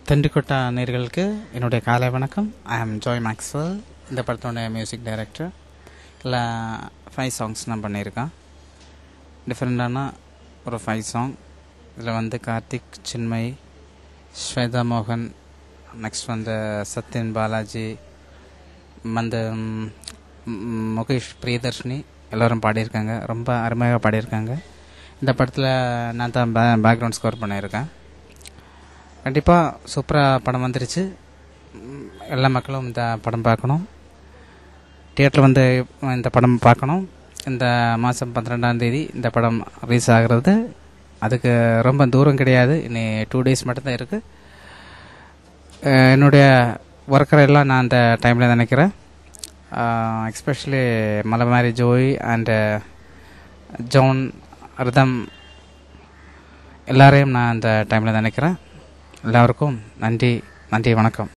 தெண்டுக்கொட்டா நேர்களுக்கு என்னுடைய காலை வணக்கம் ஐ ஆம் ஜாய் மேக்ஸ்வெல் இந்த படத்தோட மியூசிக் டைரக்டர் இல்லை ஃபைவ் சாங்ஸ் நான் பண்ணியிருக்கேன் டிஃப்ரெண்டான ஒரு ஃபைவ் சாங் இதில் வந்து கார்த்திக் சின்மய் ஸ்வேதா மோகன் நெக்ஸ்ட் வந்து சத்யன் பாலாஜி வந்து ம், ம், முகேஷ் பிரியதர்ஷினி எல்லோரும் பாடியிருக்காங்க ரொம்ப அருமையாக பாடியிருக்காங்க இந்த படத்தில் நான் தான் பே பேக்ரவுண்ட் ஸ்கோர் பண்ணியிருக்கேன் கண்டிப்பாக சூப்பராக படம் வந்துருச்சு ம், எல்லா மக்களும் இந்த படம் பார்க்கணும் தியேட்டரில் வந்து இந்த படம் பார்க்கணும் இந்த மாதம் பன்னிரெண்டாம் தேதி இந்த படம் ரிலீஸ் ஆகிறது அதுக்கு ரொம்ப தூரம் கிடையாது இனி டூ டேஸ் மட்டும்தான் இருக்குது என்னுடைய ஒர்க்கரை எல்லாம் நான் அந்த டைமில் நினைக்கிறேன் எக்ஸ்பெஷலி மலமாரி ஜோய் அண்டு ஜோன் ரிதம் எல்லாரையும் நான் அந்த டைமில் நினைக்கிறேன் எல்லாருக்கும் நன்றி நன்றி வணக்கம்